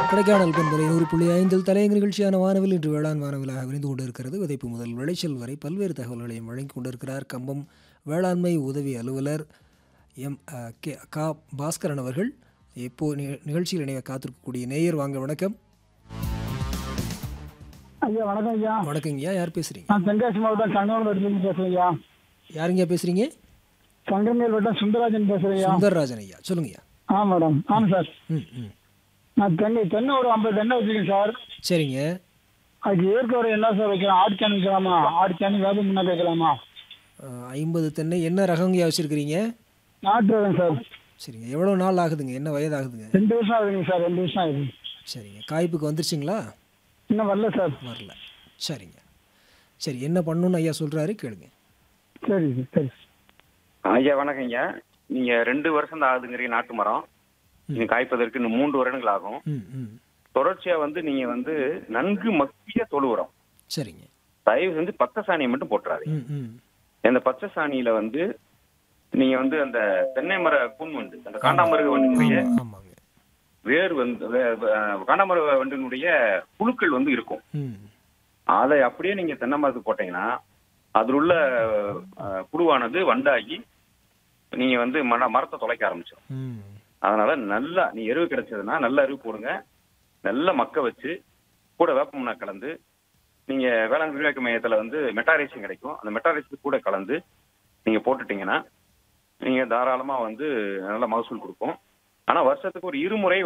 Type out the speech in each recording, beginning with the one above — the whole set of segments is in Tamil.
கொடைக்கானல் பண்பலை நூறு புள்ளி ஐந்தில் தலையங்க நிகழ்ச்சியான வானவில் இன்று வேளாண் வானவிலாக விரிந்து கொண்டிருக்கிறது விதைப்பு முதல் விளைச்சல் வரை பல்வேறு தகவல்களையும் வழங்கிக் கொண்டிருக்கிறார் கம்பம் வேளாண்மை உதவி அலுவலர் எம் அ, கே கா பாஸ்கரன் அவர்கள் இப்போ நிக- நிகழ்ச்சியில் இணைய காத்திருக்கக்கூடிய நேயர் வாங்க வணக்கம் ஐயா வணக்கம் ஐயா வணக்கங்கய்யா யார் பேசுறீங்க நான் தென்காசி மாவட்டம் சங்கமேல் பேசுறேன் ஐயா யாருங்க பேசுறீங்க சங்கமேல் வட்டம் சுந்தரராஜன் பேசுறேன் ஐயா சுந்தர்ராஜன் ஐயா சொல்லுங்கய்யா ஆ மேடம் ஆமாம் சார் ம் ம் நான் தென்னை தென்னை ஒரு ஐம்பது தென்னை வச்சிருக்கேன் சார் சரிங்க அதுக்கு இயற்கை உரம் என்ன சார் வைக்கலாம் ஆடு கேன் வைக்கலாமா ஆடு கேன் வேப்ப முன்னா வைக்கலாமா ஐம்பது தென்னை என்ன ரகங்கய்யா வச்சுருக்கிறீங்க நாட்டு ரகம் சார் சரிங்க எவ்வளோ நாள் ஆகுதுங்க என்ன வயதாகுதுங்க ரெண்டு வருஷம் ஆகுதுங்க சார் ரெண்டு வருஷம் ஆகுது சரிங்க காய்ப்புக்கு வந்துருச்சுங்களா இன்னும் வரல சார் வரல சரிங்க சரி என்ன பண்ணணும்னு ஐயா சொல்கிறாரு கேளுங்க சரி சார் சரி ஐயா வணக்கம் ஐயா நீங்க ரெண்டு வருஷம் தான் ஆகுதுங்கிறீங்க நாட்டு மரம் நீங்க காய்ப்பதற்கு இன்னும் மூன்று வருடங்கள் ஆகும் ம் ம் தொடர்ச்சியா வந்து நீங்க வந்து நன்கு மக்கிய தொழு உரம் சரிங்க தயவு செஞ்சு பச்சை சாணியை மட்டும் போட்டுறாரு ம் ம் அந்த பச்சை சாணியில வந்து நீங்க வந்து அந்த தென்னை மர கூன் வண்டு அந்த காண்டாமருக வண்டினுடைய ஆமாம் ஆமாங்க வேர் வந்து வே- வே- காண்டாமருக வண்டினுடைய புழுக்கள் வந்து இருக்கும் ம் அதை அப்படியே நீங்க தென்னை மரத்துக்கு போட்டீங்கன்னா அதில் உள்ள அஹ், புழுவானது வண்டாகி நீங்க வந்து மர மரத்தை தொலைக்க ஆரம்பிச்சிடும் ம் அதனால நல்லா நீ எருவு கிடைச்சதுன்னா நல்ல எருவு போடுங்க நல்ல மக்க வச்சு கூட வேப்பமுன்னா கலந்து நீங்க வேளாண் விரிவாக்க மையத்துல வந்து மெட்டாரேஷன் கிடைக்கும் அந்த மெட்டாரேஷன் கூட கலந்து நீங்க போட்டுட்டீங்கன்னா நீங்க தாராளமா வந்து நல்ல மகசூல் கொடுக்கும் ஆனா வருஷத்துக்கு ஒரு இருமுறை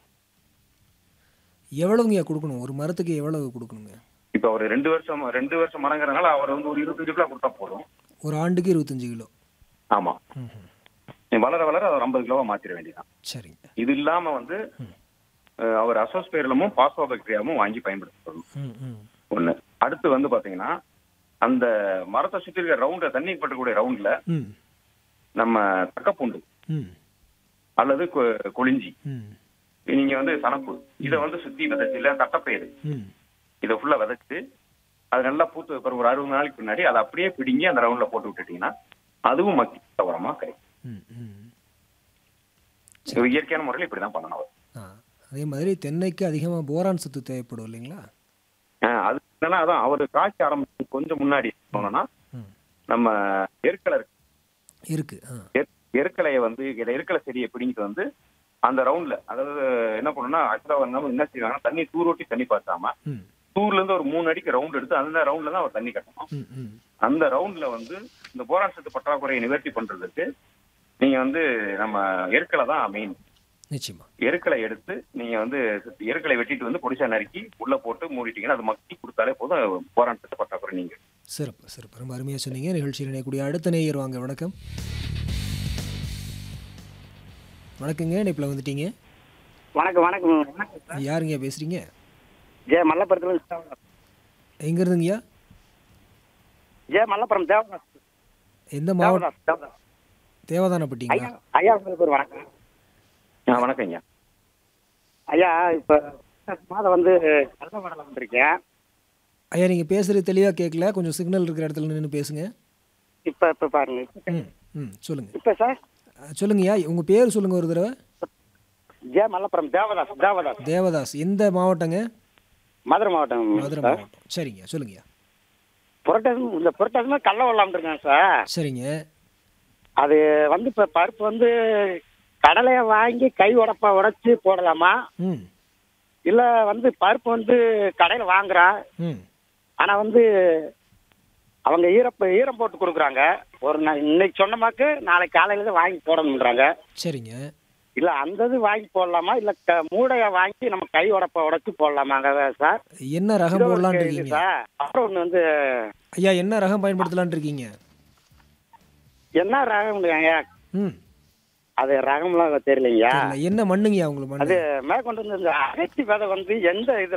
எவ்வளவுங்கய்யா கொடுக்கணும் ஒரு மரத்துக்கு எவ்வளவு கொடுக்கணுங்க இப்ப ஒரு ரெண்டு வருஷம் ரெண்டு வருஷம் மரங்கிறதுனால அவர் வந்து ஒரு இருபத்தஞ்சு கிலோ கொடுத்தா போதும் ஒரு ஆண்டுக்கு இருபத்தஞ்சு கிலோ ஆமா ம் ம். நீ வளர வளர அதை ஒரு ஐம்பது கிலோவா மாத்திர வேண்டியதான் சரிங்க இது இல்லாம வந்து அஹ், அவர் அசோஸ்பேரலமும் பாஸ்போ பாக்டீரியாவும் வாங்கி பயன்படுத்தணும் ம் ம் ஒண்ணு அடுத்து வந்து பாத்தீங்கன்னா அந்த மரத்தை சுத்தி இருக்கிற ரவுண்ட தண்ணி பட்டக்கூடிய ரவுண்ட்ல ம் நம்ம தக்கப்பூண்டு ம் அல்லது கொ- கொளிஞ்சி ம் நீங்க வந்து சனப்பு இதை வந்து சுத்தி விதைச்சு இல்ல தட்டப்பயிறு ம் இதை ஃபுல்லா விதைச்சு அது நல்லா பூத்து பிறகு ஒரு அறுபது நாளைக்கு பின்னாடி அதை அப்படியே பிடிங்கி அந்த ரவுண்ட்ல போட்டு விட்டுட்டீங்கன்னா அதுவும் மக்கி உரமா கிடைக்கும் ம் ம் இது இயற்கையான முறையில் இப்படிதான் பண்ணணும் அவர். ஆ அதே மாதிரி தென்னைக்கு அதிகமாக போரான் சத்து தேவைப்படும் இல்லைங்களா ஆஹ் அது என்னன்னா அதான் அவர் காய்ச்ச ஆரம்பிச்சு கொஞ்சம் முன்னாடி சொன்னோம்னா ம் நம்ம எருக்கலை இருக்கு இருக்கு ஆ எரு- எருக்கலையை வந்து இந்த எருக்கலை செடியை பிடிங்கிட்டு வந்து அந்த ரவுண்ட்ல அதாவது என்ன பண்ணணும்னா ஆக்சுவலா நம்ம என்ன செய்வாங்கன்னா தண்ணி தூரோட்டி தண்ணி பார்த்தாம ம் தூர்ல இருந்து ஒரு மூணு அடிக்கு ரவுண்ட் எடுத்து அந்த ரவுண்ட்ல தான் அவர் தண்ணி கட்டணும் ம் ம் அந்த ரவுண்ட்ல வந்து இந்த போரான் சத்து பற்றாக்குறையை நிவர்த்தி பண்றதுக்கு நீங்க வந்து நம்ம எருக்கலை தான் மெயின் நிச்சயமா எருக்கலை எடுத்து நீங்க வந்து எருக்கலை வெட்டிட்டு வந்து பொடிசா நறுக்கி உள்ள போட்டு மூடிட்டீங்கன்னா அது மக்கி கொடுத்தாலே போதும் போரான் சத்து பற்றாக்குறை நீங்க சிறப்பு சிறப்பு ரொம்ப அருமையாக சொன்னீங்க நிகழ்ச்சியில் இணையக்கூடிய அடுத்த நேயர் வாங்க வணக்கம் வணக்கங்க இணைப்பில் வந்துட்டீங்க வணக்கம் வணக்கம் வணக்கம் சார் யாருங்க பேசுறீங்க ஜே மல்லபுரத்துல எங்க இருந்துங்கய்யா ஜே மல்லபுரம் தேவதாஸ் எந்த மாவட்டம் தேவதாஸ் தேவதாஸ் தேவதானப்பட்டீங்களா ஐயா ஐயா உங்களுக்கு ஒரு வணக்கம் ஆ, வணக்கம் ஐயா ஐயா இப்போ மாதம் வந்து கள்ளவடலை வந்திருக்கேன் ஐயா நீங்கள் பேசுகிறது தெளிவாக கேட்கல கொஞ்சம் சிக்னல் இருக்கிற இடத்துல நின்று பேசுங்க இப்போ இப்போ பாருங்க ம் ம் சொல்லுங்கள் இப்போ சார் சொல்லுங்கய்யா உங்கள் பேர் சொல்லுங்கள் ஒரு தடவை ஜே மல்லபுரம் தேவதாஸ் தேவதாஸ் தேவதாஸ் எந்த மாவட்டங்க மதுரை மாவட்டம் மதுரை சார் மாவட்டம் சரிங்க சொல்லுங்கய்யா புரட்டாசி இந்த புரட்டாசி கள்ளவடலை வந்திருக்கேன் சார் சரிங்க அது வந்து இப்போ பருப்பு வந்து கடலையை வாங்கி கை உடப்பா உடைச்சி போடலாமா ம் இல்லை வந்து பருப்பு வந்து கடையில் வாங்குறேன் ம் ஆனா வந்து அவங்க ஈரப்ப ஈரம் போட்டு கொடுக்குறாங்க ஒரு நா- இன்னைக்கு சொன்னமாக்கு நாளைக்கு காலையில தான் வாங்கி போடணுன்றாங்க சரிங்க இல்ல அந்த இது வாங்கி போடலாமா இல்ல க- மூடைய வாங்கி நம்ம கை உடப்ப உடைச்சு போடலாமாங்க சார் என்ன ரகம் இது ஒரு போடலான்னு கேள்வி இருக்கீங்க சார் அப்புறம் ஒண்ணு வந்து ஐயா என்ன ரகம் பயன்படுத்தலான்னு இருக்கீங்க என்ன ரகம்ங்க ம் அது ரகம்லாம் தெரியலைங்க தெரியல. என்ன மண்ணுங்கய்யா உங்களுக்கு அது மண்ணு மேற்கொண்டு வந்து இந்த அகத்தி விதை வந்து எந்த இது